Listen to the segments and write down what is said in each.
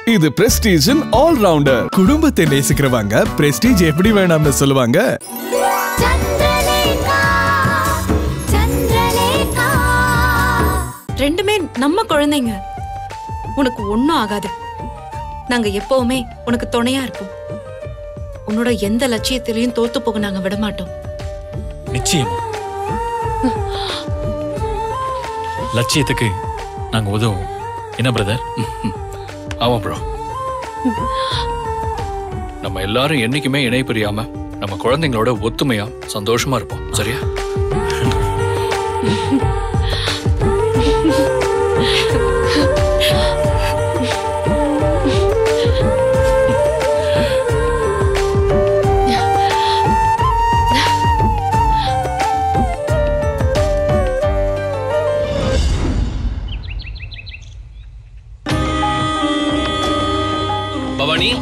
இது பிரஸ்டீஜின் all rounder குடும்பத்தை நேசிக்கிறவங்க prestige எப்படி வேணாம்னு சொல்லுவாங்க சந்திரலேகா சந்திரலேகா ரெண்டுமே நம்ம குழந்தைங்க உனக்கு ஒண்ணும் ஆகாது நாங்க எப்பவுமே உனக்கு துணையா இருப்போம் உன்னோட எந்த லட்சியத்திலையும் தோத்து போக நாங்க விட மாட்டோம் நிச்சயமா லட்சியத்துக்கு நாங்க உதவும் என்ன பிரதர் ஆமா ப்ரோ நம்ம எல்லாரும் என்னைக்குமே இணை பிரியாம நம்ம குழந்தைங்களோட ஒத்துமையா சந்தோஷமா இருப்போம் சரியா பவானி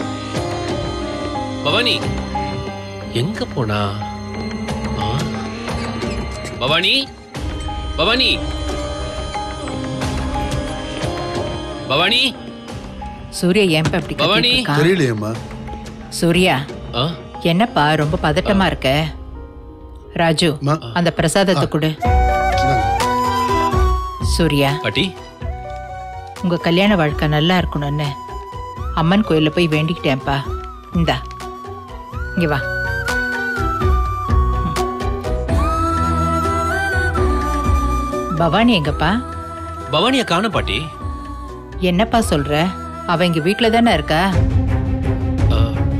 பவானி எங்க போனா ஆ? பவானி பவானி பவானி சூர்யா ஏன்பா இப்படி பவானி. கத்திட்டு இருக்கான்? தெரியலையேம்மா சூர்யா ஆ? என்னப்பா ரொம்ப பதட்டமா இருக்க ராஜு மா. அந்த பிரசாதத்தை கொடு இந்தாங்க. சூர்யா பாட்டி உங்க கல்யாண வாழ்க்கை நல்லா இருக்கணும்னு அம்மன் கோயில்ல போய் வேண்டிக்கிட்டேன்ப்பா இந்தா இங்க வா ம். பவானி எங்கப்பா பவானிய காண பாட்டி என்னப்பா சொல்ற அவ இங்க வீட்ல தானே இருக்கா ஆ,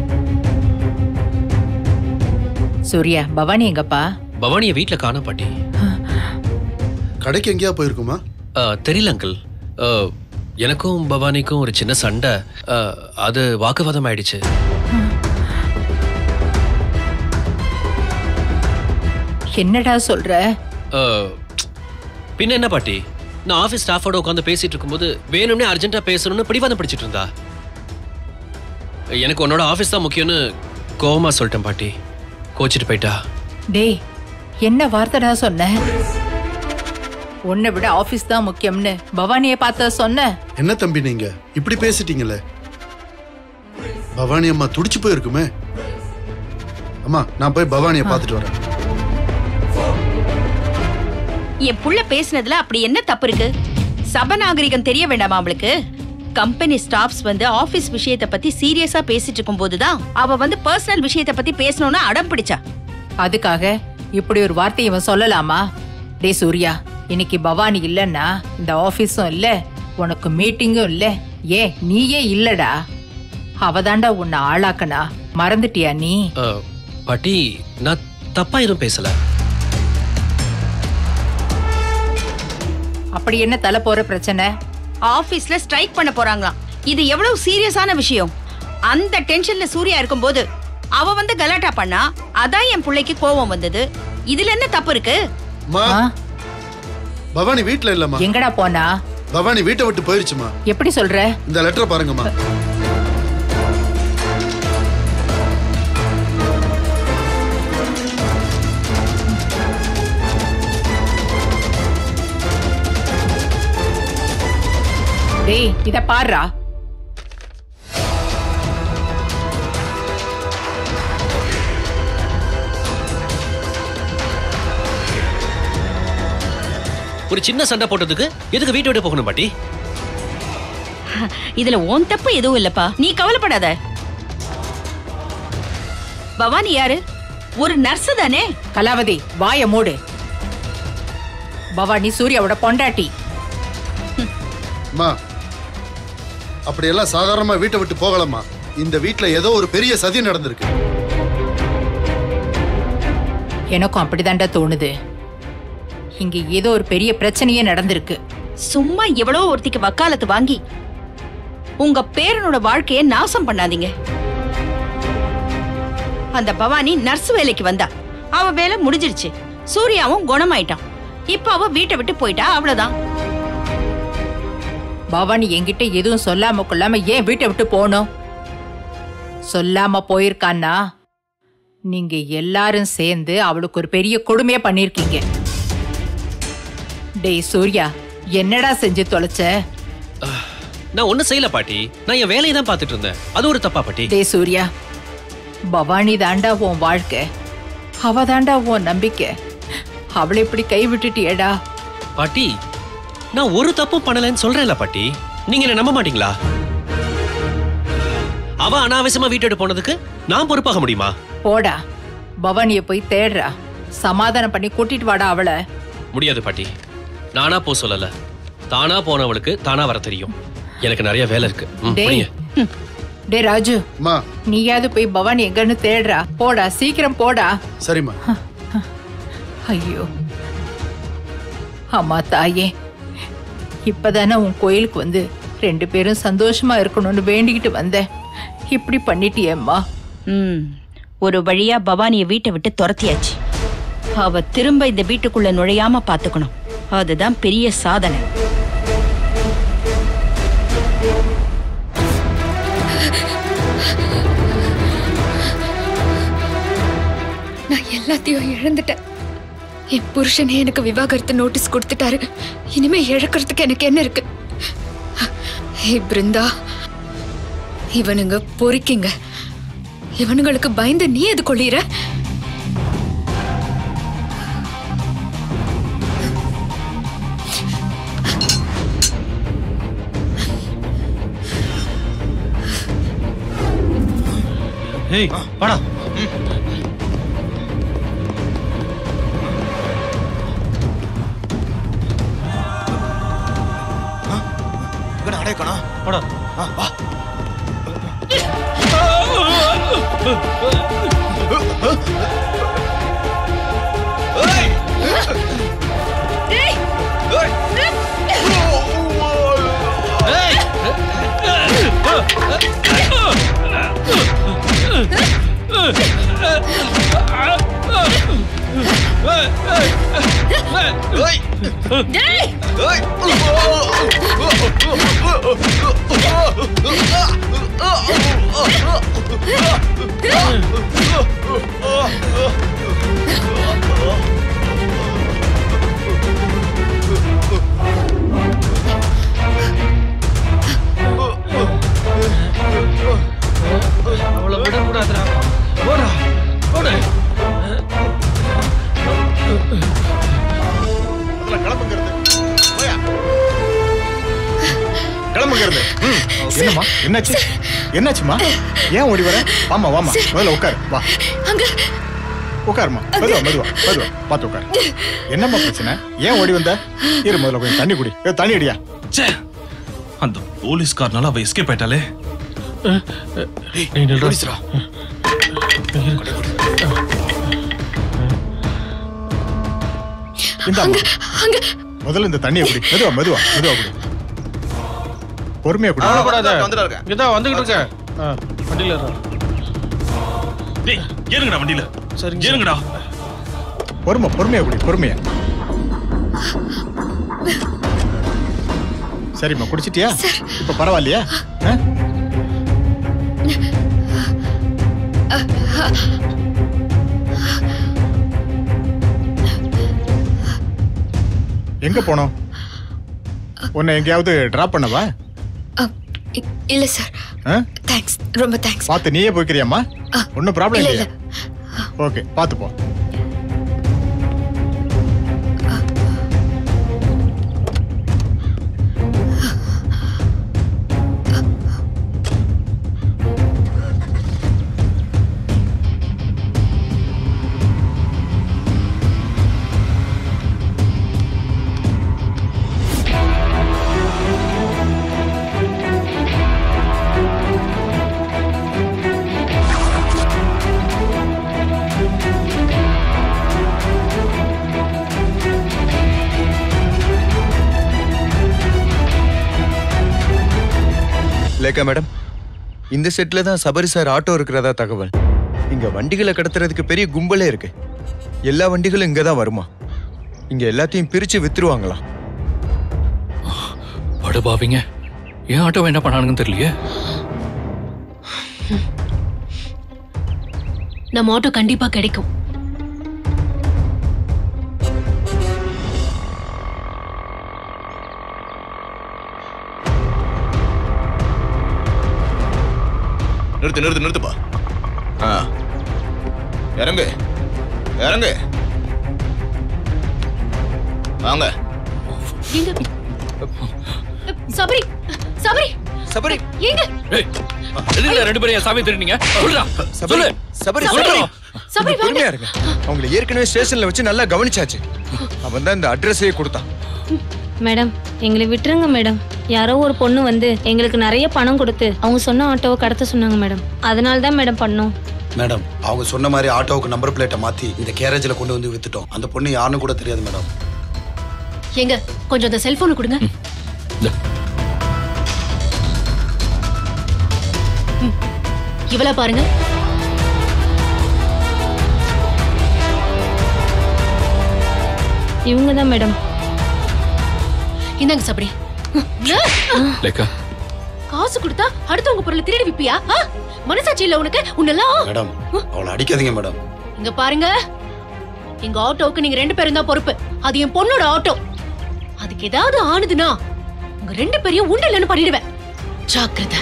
சூர்யா பவானி எங்கப்பா பவானிய வீட்ல காண பாட்டி கடைக்கு எங்கேயா போயிருக்குமா ஆ, தெரியல அங்கிள் ஆ, எனக்கும் பவானிக்கும் ஒரு சின்ன சண்டை ஆ, அது வாக்குவாதம் ஆயிடுச்சு என்னடா சொல்ற ஆ, பின்ன என்ன பாட்டி நான் ஆபீஸ் ஸ்டாஃபோட உட்காந்து பேசிட்டு இருக்கும்போது வேணும்னே அர்ஜென்ட்டா பேசணும்னு பிடிவாதம் பிடிச்சிட்டு இருந்தா எனக்கு உன்னோட ஆபீஸ் தான் முக்கியம்னு கோவமா சொல்லிட்டேன் பாட்டி கோச்சிட்டு போயிட்டா டேய் என்ன வார்த்தைடா சொன்ன உன்னை விட ஆபீஸ் தான் முக்கியம்னு பவானியை பார்த்த சொன்ன என்ன தம்பி நீங்க இப்படி பேசிட்டீங்களே பவானி அம்மா துடிச்சு போயிருக்குமே அம்மா நான் போய் பவானியை பார்த்துட்டு வரேன் என் புள்ள பேசுனதுல அப்படி என்ன தப்பு இருக்கு சபநாகரிகம் தெரிய வேண்டாமா அவளுக்கு கம்பெனி ஸ்டாஃப்ஸ் வந்து ஆபீஸ் விஷயத்தை பத்தி சீரியஸா பேசிட்டு இருக்கும் போதுதான் அவ வந்து பர்சனல் விஷயத்தை பத்தி பேசணும்னு அடம் பிடிச்சா அதுக்காக இப்படி ஒரு வார்த்தை இவன் சொல்லலாமா டேய் சூர்யா இன்னைக்கு பவானி இல்லைன்னா இந்த ஆபீஸும் இல்ல உனக்கு மீட்டிங்கும் இல்ல ஏன் நீயே இல்லடா அவதாண்டா உன்னை ஆளாக்கனா மறந்துட்டியா நீ ஆ, பாட்டி நான் தப்பா எதுவும் பேசல அப்படி என்ன தலை போற பிரச்சனை ஆபீஸ்ல ஸ்ட்ரைக் பண்ண போறாங்களாம் இது எவ்வளவு சீரியஸான விஷயம் அந்த டென்ஷன்ல சூர்யா இருக்கும்போது அவ வந்து கலாட்டா பண்ணா அதான் என் பிள்ளைக்கு கோபம் வந்தது இதுல என்ன தப்பு இருக்கு அம்மா ஆ? பவானி வீட்ல இல்லம்மா எங்கடா போனா பவானி வீட்டை விட்டு போயிருச்சுமா எப்படி சொல்ற இந்த லெட்டரை பாருங்கம்மா டேய் இத பாருடா ஒரு சின்ன சண்டை போட்டதுக்கு எதுக்கு வீட்டை விட்டு போகணும் பாட்டி இதுல உன் தப்பு எதுவும் இல்லப்பா நீ கவலைப்படாத பவானி யாரு ஒரு நர்ஸ் தானே கலாவதி வாய மூடு பவானி சூர்யாவோட பொண்டாட்டி அம்மா அப்படியெல்லாம் சாதாரணமா வீட்டை விட்டு போகலாமா இந்த வீட்ல ஏதோ ஒரு பெரிய சதி நடந்திருக்கு எனக்கும் அப்படிதான்டா தோணுது இங்க ஏதோ ஒரு பெரிய பிரச்சனையே நடந்திருக்கு சும்மா எவ்வளோ ஒருத்திக்கு வக்காலத்து வாங்கி உங்க பேரனோட வாழ்க்கைய நாசம் பண்ணாதீங்க அந்த பவானி நர்ஸ் வேலைக்கு வந்தா அவ வேலை முடிஞ்சிருச்சு சூர்யாவும் குணமாயிட்டான் இப்ப அவ வீட்டை விட்டு போயிட்டா அவ்வளவுதான் பவானி என்கிட்ட எதுவும் சொல்லாம கொள்ளாம ஏன் வீட்டை விட்டு போகணும் சொல்லாம போயிருக்கான்னா நீங்க எல்லாரும் சேர்ந்து அவளுக்கு ஒரு பெரிய கொடுமையா பண்ணிருக்கீங்க டேய் சூர்யா என்னடா செஞ்சு தொலைச்ச நான் ஒண்ணும் செய்யல பாட்டி நான் என் வேலையை தான் பார்த்துட்டு இருந்தேன் அது ஒரு தப்பா பாட்டி டே சூர்யா பவானி தாண்டா உன் வாழ்க்கை அவ தாண்டா உன் நம்பிக்கை அவளை இப்படி கை விட்டுட்டியேடா பாட்டி நான் ஒரு தப்பும் பண்ணலன்னு சொல்றேன்ல பாட்டி நீங்க என்ன நம்ப மாட்டீங்களா அவ அனாவசியமா வீட்டோட போனதுக்கு நான் பொறுப்பாக முடியுமா போடா பவானிய போய் தேடுறா சமாதானம் பண்ணி கூட்டிட்டு வாடா அவளை முடியாது பாட்டி நானா போ சொல்லல தானா போனவளுக்கு தானா வர தெரியும் எனக்கு நிறைய வேலை இருக்கு ம், டேய் புரியுங்க. டே ராஜு அம்மா நீயாவது போய் பவானி எங்கன்னு தேடுறா போடா சீக்கிரம் போடா சரிம்மா ஐயோ அம்மா தாயே இப்பதானே உன் கோயிலுக்கு வந்து ரெண்டு பேரும் சந்தோஷமா இருக்கணும்னு வேண்டிக்கிட்டு வந்தேன் இப்படி பண்ணிட்டியேம்மா ம் ஒரு வழியா பவானிய வீட்டை விட்டு துரத்தியாச்சு அவ திரும்ப இந்த வீட்டுக்குள்ள நுழையாம பாத்துக்கணும் அதுதான் பெரிய சாதனை நான் எல்லாத்தையும் இழந்துட்டேன் என் புருஷனே எனக்கு விவாகரத்து நோட்டீஸ் கொடுத்துட்டாரு இனிமே இழக்கிறதுக்கு எனக்கு என்ன இருக்கு ஹே பிருந்தா இவனுங்க பொறிக்கிங்க இவனுங்களுக்கு பயந்து நீ எது கொள்ளிற ஏய் வாடா வாடா அவளை விடக்கூடாதுடா ஓடா ஓடு கிளம்புங்கிறது என்னம்மா என்னாச்சு என்னாச்சுமா ஏன் ஓடி வர வாமா வாமா முதல்ல உட்காரு வா அங்க உட்காருமா மெதுவா மெதுவா மெதுவா பார்த்து உட்காரு என்னம்மா பிரச்சனை ஏன் ஓடி வந்த இரு முதல்ல கொஞ்சம் தண்ணி குடி ஏய், தண்ணி அடியா ச்சே அந்த போலீஸ்காரனால அவ எஸ்கேப் ஆயிட்டாலே நீ நில்றா. இந்தாம்மா முதல்ல இந்த தண்ணியை குடி மெதுவா மெதுவா மெதுவா குடி பொறுமையா குடி கவலைப்படாத இதான் வந்துகிட்டு இருக்க ஆ, வண்டியில ஏறுடா. டேய் ஏறுங்கடா வண்டியில சரிங்க ஏறுங்கடா பொறுமை பொறுமையா குடி பொறுமையா சரிம்மா குடிச்சிட்டியா இப்ப பரவாயில்லையா ஆ? எங்க போனோம் உன்னை எங்கேயாவது டிராப் பண்ணவா அ, இ- இல்ல சார் ஆ? தேங்க்ஸ் ரொம்ப தேங்க்ஸ் பார்த்து நீயே போய்க்கிறியாம்மா ஒன்றும் ப்ராப்ளம் இல்ல, இல்லையா ஓகே பார்த்து போ லேக்கா மேடம் இந்த செட்ல தான் சபரி சார் ஆட்டோ இருக்கிறதா தகவல் இங்க வண்டிகளை கடத்துறதுக்கு பெரிய கும்பலே இருக்கு எல்லா வண்டிகளும் இங்க தான் வருமா இங்க எல்லாத்தையும் பிரிச்சு வித்துருவாங்களாம் படுபாவிங்க ஏன் ஆட்டோ என்ன பண்ணானுங்கன்னு தெரியலையே நம்ம ஆட்டோ கண்டிப்பா கிடைக்கும் நிறுத்து நிறுத்து நிறுத்துப்பா ஆ இறங்கு இறங்கு வாங்க எங்க சபரி சபரி சபரி எங்க ஏய், எதுக்குடா ரெண்டு பேரும் என் சாமி திருடினீங்க சொல்லுடா சொல்லு சபரி சபரி. சபரி சபரி, வாங்க. பொறுமையா இருங்க அவங்கள ஏற்கனவே ஸ்டேஷன்ல வச்சு நல்லா கவனிச்சாச்சு அவன் தான் இந்த அட்ரஸையே கொடுத்தான் மேடம் எங்களை விட்டுருங்க மேடம் யாரோ ஒரு பொண்ணு வந்து எங்களுக்கு நிறைய பணம் கொடுத்து அவங்க சொன்ன ஆட்டோவை கடத்த சொன்னாங்க மேடம் அதனால தான் மேடம் பண்ணோம் மேடம் அவங்க சொன்ன மாதிரி ஆட்டோவுக்கு நம்பர் பிளேட்டை மாத்தி இந்த கேரேஜில் கொண்டு வந்து வித்துட்டோம் அந்த பொண்ணு யாருன்னு கூட தெரியாது மேடம் எங்க கொஞ்சம் அந்த செல்போனை கொடுங்க ம், இவளை பாருங்க இவங்க தான் மேடம் இந்தாங்க சபரி லேக்கா காசு கொடுத்தா அடுத்தவங்க பொருளை திருடி விப்பியா ஆ? மனசாட்சி இல்ல உனக்கு உன்னெல்லாம் மேடம் அவளை அடிக்காதீங்க மேடம் இங்க பாருங்க எங்க ஆட்டோவுக்கு நீங்க ரெண்டு பேரும் தான் பொறுப்பு அது என் பொண்ணோட ஆட்டோ அதுக்கு ஏதாவது ஆனதுன்னா உங்க ரெண்டு பேரையும் உண்டு இல்லைன்னு பண்ணிடுவேன் ஜாக்கிரதை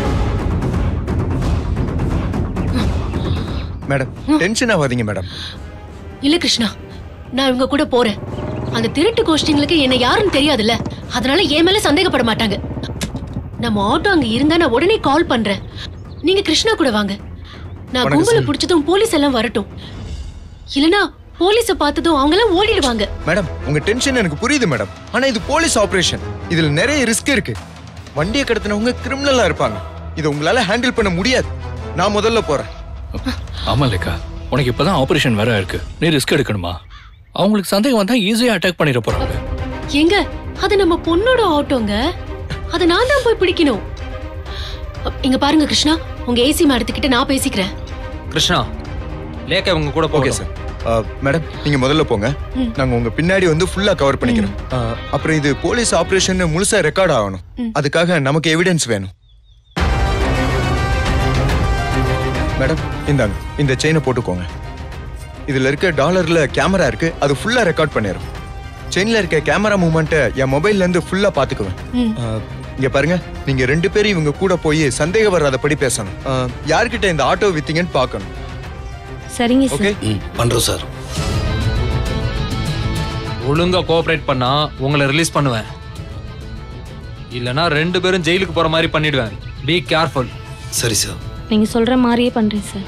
மேடம் டென்ஷன் ஆகாதீங்க மேடம் இல்ல கிருஷ்ணா நான் இவங்க கூட போறேன் அந்த திருட்டு கோஷ்டிங்களுக்கு என்ன யாருன்னு தெரியாதுல்ல அதனால என் மேல சந்தேகப்பட மாட்டாங்க நம்ம ஆட்டோ அங்க இருந்தா நான் உடனே கால் பண்றேன் நீங்க கிருஷ்ணா கூட வாங்க நான் வணக்கம் கும்பல சார். புடிச்சதும் போலீஸ் எல்லாம் வரட்டும் இல்லனா போலீஸ பார்த்ததும் அவங்க எல்லாம் ஓடிடுவாங்க மேடம் உங்க டென்ஷன் எனக்கு புரியுது மேடம் ஆனா இது போலீஸ் ஆபரேஷன் இதுல நிறைய ரிஸ்க் இருக்கு வண்டியை கடத்தினவங்க கிரிமினலா இருப்பாங்க இதை உங்களால ஹேண்டில் பண்ண முடியாது நான் முதல்ல போறேன் ஆமா லேக்கா உனக்கு இப்பதான் ஆபரேஷன் வேற இருக்கு நீ ரிஸ்க் எடுக்கணுமா அவங்களுக்கு சந்தேகம் வந்தா ஈஸியா அட்டாக் பண்ணிட போறாங்க எங்க அது நம்ம பொண்ணோட ஆட்டோங்க அத நான் தான் போய் பிடிக்கணும் அ, இங்க பாருங்க கிருஷ்ணா உங்க ஏசி மேடத்துக்கிட்ட நான் பேசிக்கிறேன் கிருஷ்ணா லேக்கா இவங்க கூட ஓகே சார் மேடம் நீங்க முதல்ல போங்க ம். நாங்க உங்க பின்னாடி வந்து ஃபுல்லா கவர் பண்ணிக்கிறோம் ஆ, அப்புறம் இது போலீஸ் ஆபரேஷன் முழுசா ரெக்கார்ட் ஆகணும் ம். அதுக்காக நமக்கு எவிடன்ஸ் வேணும் மேடம் இந்தாங்க இந்த செயினை போட்டுக்கோங்க இதுல இருக்க டாலர்ல கேமரா இருக்கு அது ஃபுல்லா ரெக்கார்ட் பண்ணிரும் செயின்ல இருக்க கேமரா மூவ்மெண்ட்டை என் மொபைல்ல இருந்து ஃபுல்லா பாத்துக்குவேன் ம். ஆ, இங்க பாருங்க நீங்க ரெண்டு பேரும் இவங்க கூட போய் சந்தேகம் வராதபடி பேசணும் ஆ, யார்கிட்ட இந்த ஆட்டோ வித்தீங்கன்னு பார்க்கணும் சரிங்க ஓகே பண்றோம் சார் ஒழுங்கா கோஆபரேட் பண்ணா உங்களை ரிலீஸ் பண்ணுவேன் இல்லனா ரெண்டு பேரும் ஜெயிலுக்கு போற மாதிரி பண்ணிடுவேன் பி கேர்ஃபுல் சரி சார் நீங்க சொல்ற மாதிரியே பண்றேன் சார்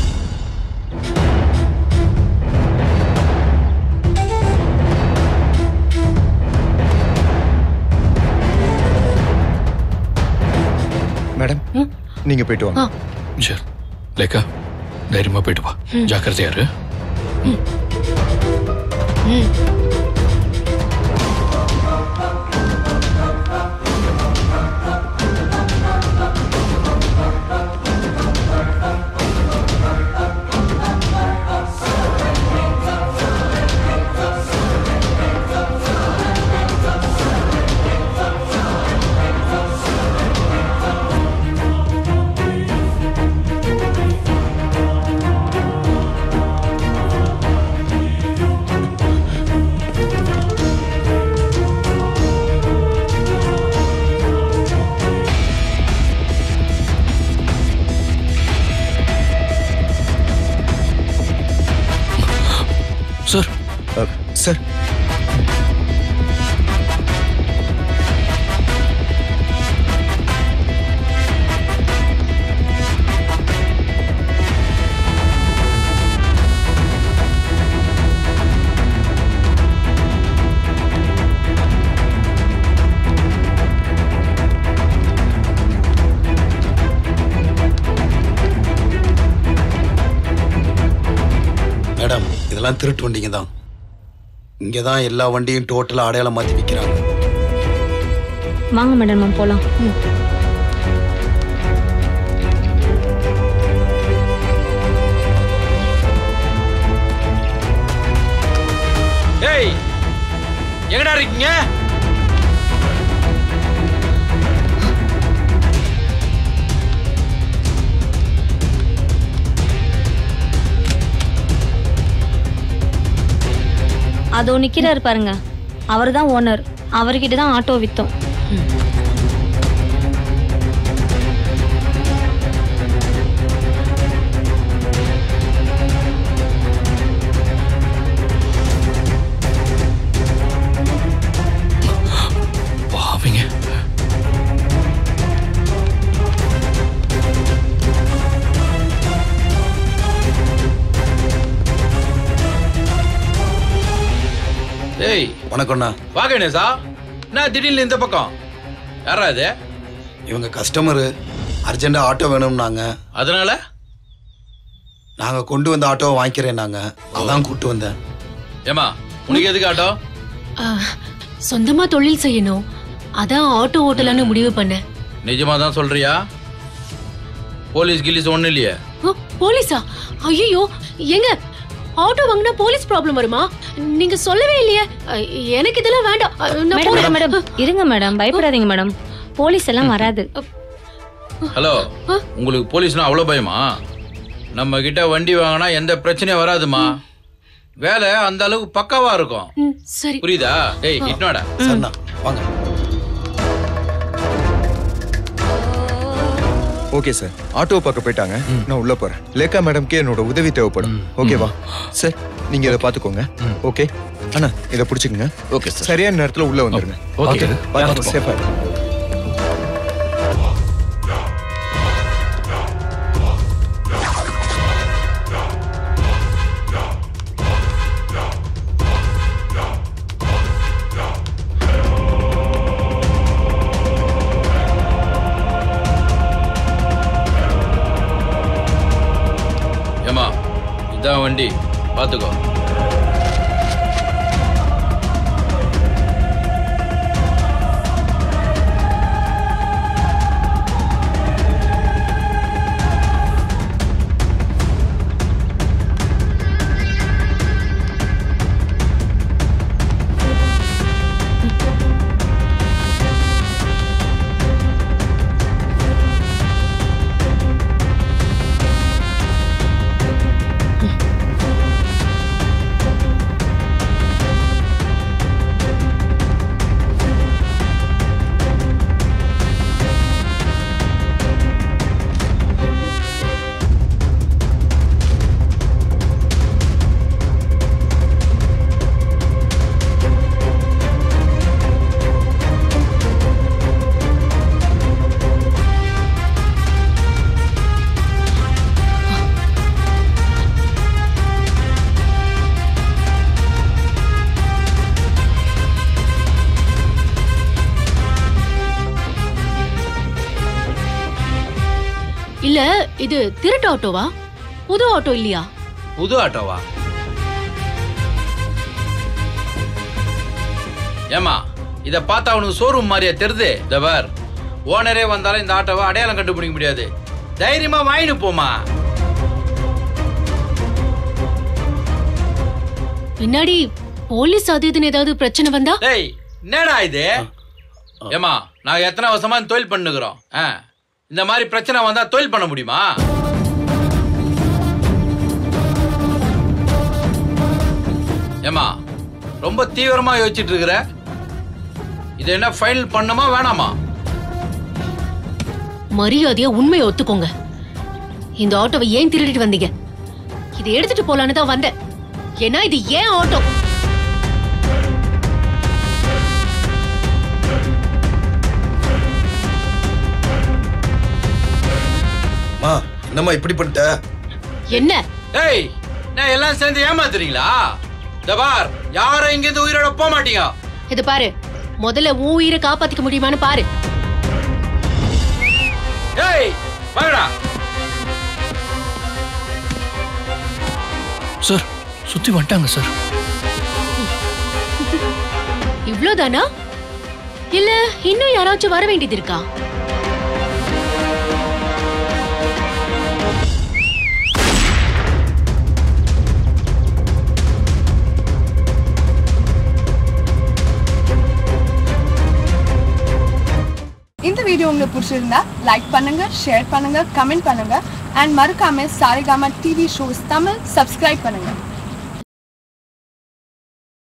மேடம் நீங்க போயிட்டு வாங்க சரி லேக்கா தைரியமா போயிட்டு வா ஜாக்கிரதையா இரு சார் சார் மேடம் இதெல்லாம் திருட்டு வண்டிங்க தான் இங்கே தான் எல்லா வண்டியும் டோட்டலாக அடையாளம் மாற்றி விற்கிறாங்க வாங்க மேடம் நம்ம போலாம் ம். ஏய் எங்கடா இருக்கீங்க அதோ நிக்கிறாரு பாருங்க அவர் தான் ஓனர் அவர்கிட்ட தான் ஆட்டோ வித்தோம் வணக்கம்ண்ணா வா கணேசா நான் திடீர்னு இந்த பக்கம் யாரா இது இவங்க கஸ்டமரு அர்ஜென்ட்டாக ஆட்டோ வேணும்னாங்க அதனால நாங்கள் கொண்டு வந்த ஆட்டோவை வாங்கிக்கிறேன்னாங்க அதான் கூட்டு வந்தேன் ஏமா உனக்கு எதுக்கு ஆட்டோ ஆ, சொந்தமா தொழில் செய்யணும் அதான் ஆட்டோ ஓட்டலான்னு முடிவு பண்ணேன் நிஜமா தான் சொல்றியா போலீஸ் கிலீஸ் ஒன்றும் இல்லையே ஓ, போலீஸா ஐயோ எங்க ஆட்டோ வாங்கினா போலீஸ் ப்ராப்ளம் வருமா நீங்க சொல்லவே இல்லையே அ, எனக்கு இதெல்லாம் வேண்டாம் அ, நான் மேடம் போறேன். மேடம் இருங்க மேடம் பயப்படாதீங்க மேடம் போலீஸ் எல்லாம் வராது ஹலோ உங்களுக்கு போலீஸ்னா அவ்வளோ பயமா நம்ம கிட்ட வண்டி வாங்கினா எந்த பிரச்சனையும் வராதுமா வேலை அந்த அளவுக்கு பக்காவா இருக்கும் ம், சரி புரியுதா டேய் இட்னோடா சரிண்ணா வாங்க ஓகே சார் ஆட்டோ பார்க்க போயிட்டாங்க நான் உள்ள போறேன் லேக்கா மேடம்க்கு என்னோட உதவி தேவைப்படும் ஓகேவா சார் நீங்க இதை பாத்துக்கோங்க ஓகே அண்ணா இதை பிடிச்சிக்கங்க ஓகே சார் சரியான நேரத்துல உள்ள வந்துருங்க ஓகே. பார்த்து சேஃபா ஏமா இதான் வண்டி பார்த்துக்கோ இல்ல இது திருட்டு ஆட்டோவா புது ஆட்டோ இல்லையா புது ஆட்டோவா ஏமா இத பார்த்தா அவனுக்கு ஷோரூம் மாதிரியா தெரியுது இந்த பார் ஓனரே வந்தாலும் இந்த ஆட்டோவை அடையாளம் கண்டுபிடிக்க முடியாது தைரியமா வாங்கிட்டு போமா பின்னாடி போலீஸ் அது இதுன்னு ஏதாவது பிரச்சனை வந்தா டேய் என்னடா இது ஏமா நான் எத்தனை வருஷமா இந்த தொழில் பண்ணுகிறோம் ஆ, இந்த மாதிரி பிரச்சனை வந்தா தொழில் பண்ண முடியுமா ஏமா ரொம்ப தீவிரமா யோசிச்சுட்டு இருக்கிற இது என்ன ஃபைனல் பண்ணுமா வேணாமா மரியாதையா உண்மையை ஒத்துக்கோங்க இந்த ஆட்டோவை ஏன் திருடிட்டு வந்தீங்க இதை எடுத்துட்டு போலான்னு தான் வந்தேன் ஏன்னா இது ஏன் ஆட்டோ மா என்னம்மா இப்படி பண்ணிட்ட என்ன ஏய் நான் எல்லாம் சேர்ந்து ஏமாத்துறீங்களா இந்த பார் யாரும் இங்க இருந்து உயிரோட போக மாட்டீங்க இது பாரு முதல்ல உன் உயிரை காப்பாத்திக்க முடியுமான்னு பாரு ஏய் வாங்கடா சார் சுத்தி வந்துட்டாங்க சார் இவ்ளோதானா இல்ல இன்னும் யாராச்சும் வர வேண்டியது இருக்கா இந்த வீடியோ உங்களுக்கு பிடிச்சிருந்தா லைக் பண்ணுங்க ஷேர் பண்ணுங்க கமெண்ட் பண்ணுங்க அண்ட் மறக்காம Saregama TV shows Tamil subscribe பண்ணுங்க